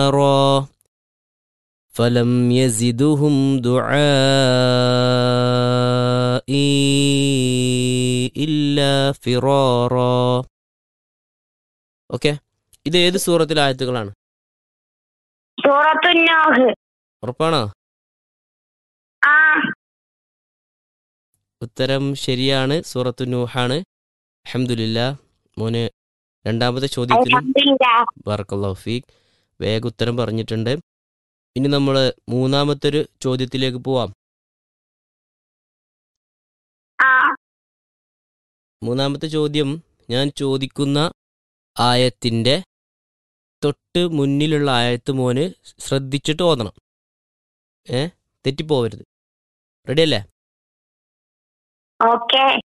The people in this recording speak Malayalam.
فرارا فلم يزدهم دعائي إلا فرارا ഓക്കെ ഇത് ഏത് സൂറത്തിലെ ആയത്തുകളാണ് സൂറത്തുന്നോഹ് ഉറപ്പാണോ ആ ഉത്തരം ശരിയാണ് സൂറത്തു നൂഹാണ് അഹമ്മദില്ല മോന് രണ്ടാമത്തെ ചോദ്യത്തിനും അൽഹംദുലില്ലാ ബർക്കല്ലാഹു ഫീഖ് വേഗ ഉത്തരം പറഞ്ഞിട്ടുണ്ട് ഇനി നമ്മൾ മൂന്നാമത്തെ ഒരു ചോദ്യത്തിലേക്ക് പോവാം ആ മൂന്നാമത്തെ ചോദ്യം ഞാൻ ചോദിക്കുന്ന ആയത്തിൻ്റെ തൊട്ട് മുന്നിലുള്ള ആയത്ത് മോന് ശ്രദ്ധിച്ചിട്ട് ഓതണം ഏ തെറ്റിപ്പോവരുത് റെഡിയല്ലേ ഓക്കെ